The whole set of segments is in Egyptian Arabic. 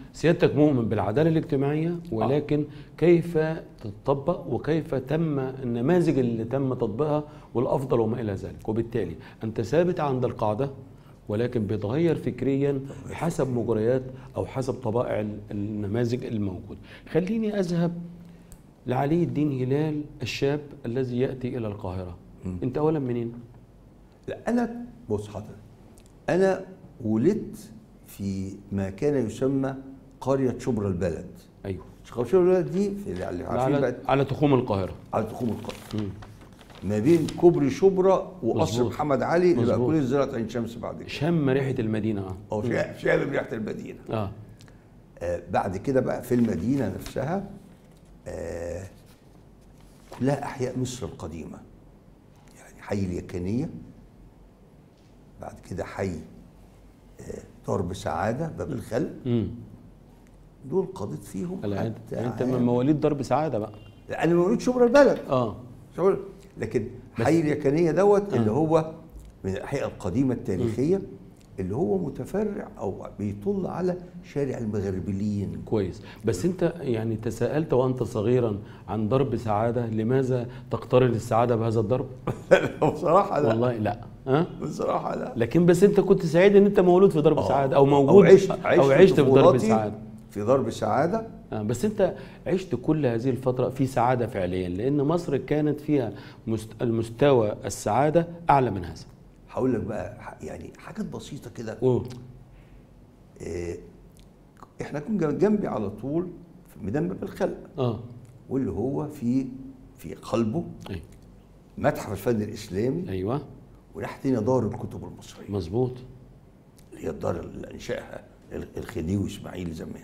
سيادتك مؤمن بالعداله الاجتماعيه ولكن كيف تطبق وكيف تم النماذج اللي تم تطبيقها والافضل وما الى ذلك وبالتالي انت ثابت عند القاعده ولكن بيتغير فكريا حسب مجريات او حسب طبائع ال- النماذج الموجوده خليني اذهب لعلي الدين هلال الشاب الذي ياتي الى القاهره انت اولا منين لا انا بص حضرتك انا ولدت في ما كان يسمى قريه شبرا البلد ايوه قريه شبرا البلد دي في اللي عارفين على بقى على تخوم القاهره على تخوم القريه مم. ما بين كوبري شبرا وقصر مظبوط. محمد علي اللي بقى مظبوط. كليه زراعه عين شمس بعد كده شم ريحه المدينه اه او شا- شامم ريحه المدينه اه آه بعد كده بقى في المدينه نفسها آه كلها احياء مصر القديمه يعني حي اليكنيه بعد كده حي آه درب سعاده باب الخل امم دول قضيت فيهم العيد حتى انت من عام- مواليد درب سعاده بقى لا، انا مولود شبرا البلد اه شبرا لكن بس- حي اليكنيه دوت اللي آه. هو من الاحياء القديمه التاريخيه اللي هو متفرع او بيطل على شارع المغربليين كويس بس انت يعني تساءلت وانت صغيرا عن درب سعاده لماذا تقترن السعاده بهذا الضرب بصراحه لا والله لا ها بصراحه لا لكن بس انت كنت سعيد ان انت مولود في درب آه. سعاده او موجود او عشت او عشت في درب طفولاتي سعاده في درب سعاده آه، بس انت عشت كل هذه الفترة في سعادة فعليا لأن مصر كانت فيها مست... المستوى السعادة أعلى من هذا. هقول لك بقى ح- يعني حاجات بسيطه كده أوه. آه، احنا كنا جنبي على طول في ميدان باب الخلق اه واللي هو في في قلبه أيوه متحف الفن الاسلامي أيوه وناحيتنا دار الكتب المصريه مظبوط اللي هي الدار اللي انشاها ال- الخديوي اسماعيل زمان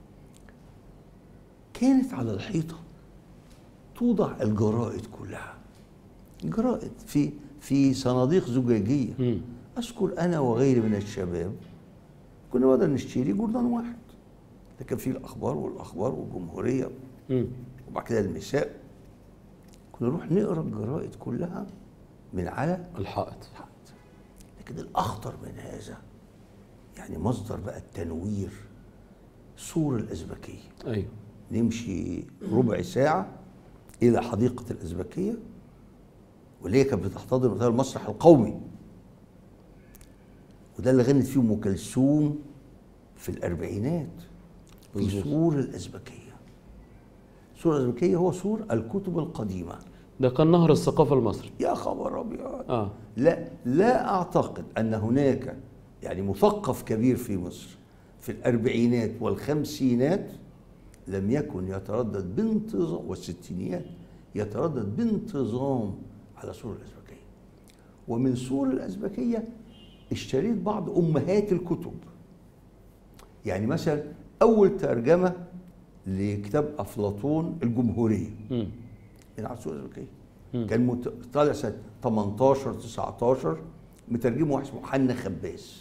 كانت على الحيطه توضع الجرائد كلها جرائد في في صناديق زجاجيه مم. اذكر انا وغيري من الشباب كنا نقدر نشتري جردان واحد لكن في الاخبار والاخبار والجمهوريه مم. وبعد كده المساء كنا نروح نقرا الجرائد كلها من على الحائط الحائط لكن الاخطر من هذا يعني مصدر بقى التنوير سور الازبكيه أيوه نمشي ربع ساعه الى حديقه الازبكيه واللي هي كانت بتحتضن وقتها المسرح القومي وده اللي غنت فيه ام كلثوم في الاربعينات في مظبوط. سور الازبكيه سور الازبكيه هو سور الكتب القديمه ده كان نهر الثقافة المصري. يا خبر ابيض اه لا لا اعتقد ان هناك يعني مثقف كبير في مصر في الاربعينات والخمسينات لم يكن يتردد بانتظام والستينيات يتردد بانتظام على سور الازبكيه ومن سور الازبكيه اشتريت بعض امهات الكتب يعني مثلا اول ترجمه لكتاب افلاطون الجمهوريه مم. من على السوق الازبكيه مم. كان مت... طالع سنه 18 19 مترجمه واحد اسمه حنا خباز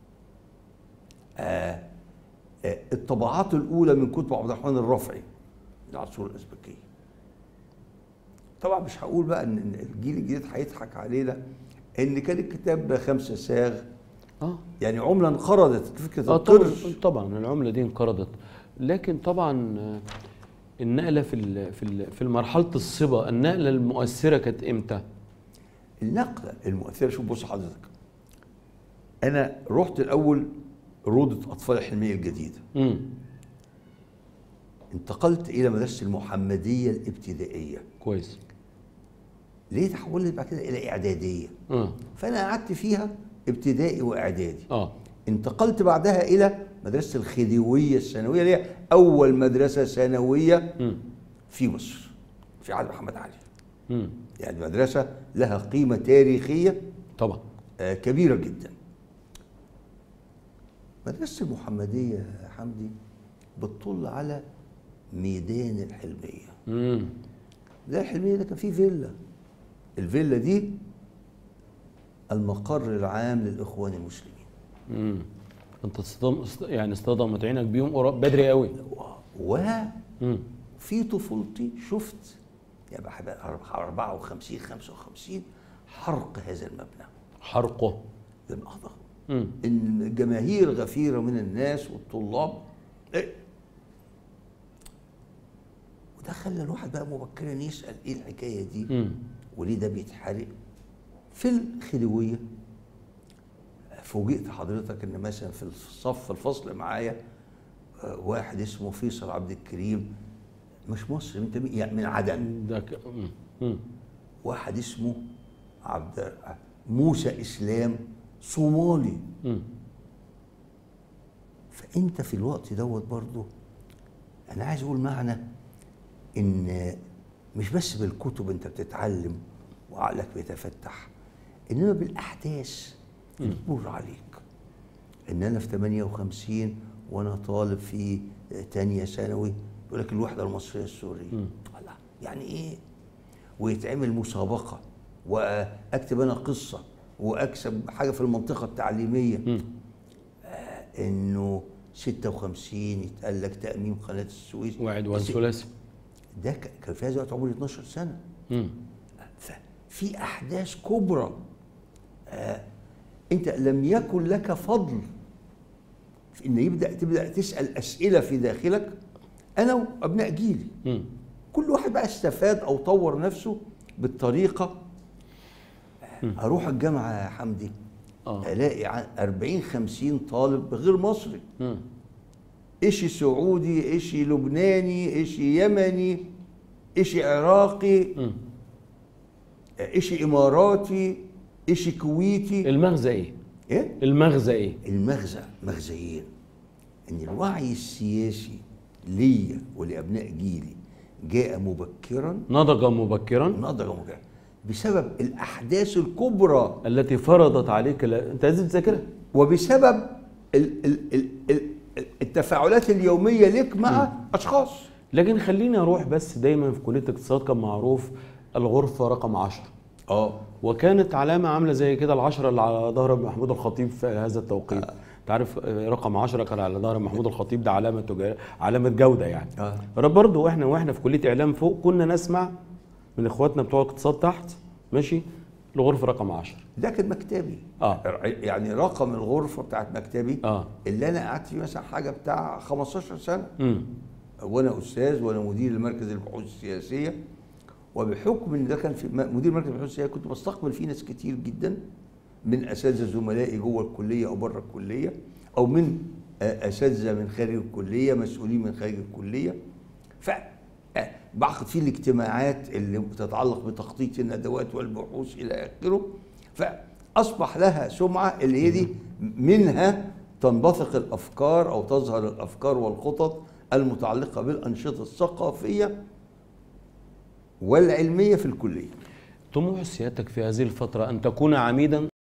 آه آه الطبعات الاولى من كتب عبد الرحمن الرافعي من على السوق الازبكيه طبعا مش هقول بقى ان إن الجيل الجديد هيضحك علينا ان كان الكتاب بخمسه ساغ اه يعني عمله انقرضت فكره اه طبعا القرش طبعا العملة دي انقرضت لكن طبعا آه، النقلة في ال- في ال- في مرحلة الصبا النقلة المؤثرة كانت امتى؟ النقله المؤثره شوف بص حضرتك انا رحت الاول روضه اطفال الحلميه الجديده امم انتقلت الى مدرسه المحمديه الابتدائيه كويس ليه تحولت بعد كده الى اعداديه اه فانا قعدت فيها ابتدائي واعدادي اه انتقلت بعدها الى مدرسه الخديويه الثانويه اللي هي اول مدرسه ثانويه امم في مصر في عهد محمد علي امم يعني مدرسه لها قيمه تاريخيه طبعا آه، كبيره جدا مدرسه المحمديه يا حمدي بتطل على ميدان الحلميه امم ده الحلميه ده كان فيه فيلا الفيلا دي المقر العام للاخوان المسلمين امم انت اصطدم است- يعني اصطدمت عينك بيهم قرا- بدري قوي وفي امم طفولتي شفت يعني بحب 54 55 حرق هذا المبنى حرقه للنهضه امم ان جماهير غفيره من الناس والطلاب إيه؟ وده خلى الواحد بقى مبكرا يسال ايه الحكايه دي مم. وليه ده بيتحرق في الخلويه فوجئت حضرتك ان مثلا في الصف الفصل معايا آه، واحد اسمه فيصل عبد الكريم مش مصري انت مين؟ يعني من عدن ده ك... مم. مم. واحد اسمه عبد موسى اسلام صومالي مم. فانت في الوقت دوت برضه انا عايز اقول معنى ان مش بس بالكتب انت بتتعلم وعقلك بيتفتح انما بالاحداث اللي بتمر عليك ان انا في 58 وانا طالب في تانية ثانوي يقول لك الوحده المصريه السوريه الله يعني ايه ويتعمل مسابقه واكتب انا قصه واكسب حاجه في المنطقه التعليميه مم. انه 56 يتقال لك تاميم قناه السويس وعدوان بس ثلاثي ده ك- كان في هذا الوقت عمري 12 سنه مم. ففي احداث كبرى آه انت لم يكن لك فضل في ان يبدا تبدا تسال اسئله في داخلك انا وابناء جيلي مم. كل واحد بقى استفاد او طور نفسه بالطريقه اروح الجامعه يا حمدي اه الاقي عن 40 50 طالب غير مصري مم. إشي سعودي إشي لبناني إشي يمني إشي عراقي مم. إشي إماراتي إشي كويتي المغزى ايه؟ إيه؟ المغزى ايه؟ المغزى مغزيين إن الوعي السياسي ليا ولأبناء جيلي جاء مبكرا نضج مبكرا نضج مبكرا بسبب الأحداث الكبرى التي فرضت عليك ل... انت لازم تذاكرها وبسبب ال- ال- ال- ال- التفاعلات اليومية لك مع أشخاص لكن خليني اروح بس دايما في كليه الاقتصاد كان معروف الغرفه رقم 10 اه وكانت علامه عامله زي كده العشرة اللي على ظهر محمود الخطيب في هذا التوقيت انت عارف آه، رقم 10 كان على ظهر محمود الخطيب ده علامه تجار... علامه جوده يعني آه. برضه واحنا واحنا في كليه اعلام فوق كنا نسمع من اخواتنا بتوع الاقتصاد تحت ماشي الغرفه رقم 10 ده كان مكتبي اه يعني رقم الغرفه بتاعت مكتبي اه اللي انا قعدت فيه مثلا حاجه بتاع 15 سنه امم وانا استاذ وانا مدير لمركز البحوث السياسيه وبحكم ان ده كان في م- مدير مركز البحوث السياسيه كنت بستقبل فيه ناس كتير جدا من اساتذه زملائي جوه الكليه او بره الكليه او من آه، اساتذه من خارج الكليه مسؤولين من خارج الكليه ف آه، بعقد فيه الاجتماعات اللي بتتعلق بتخطيط الندوات والبحوث الى اخره فاصبح لها سمعه اللي هي دي منها تنبثق الافكار او تظهر الافكار والخطط المتعلقه بالانشطه الثقافيه والعلميه في الكليه طموح سيادتك في هذه الفتره ان تكون عميدا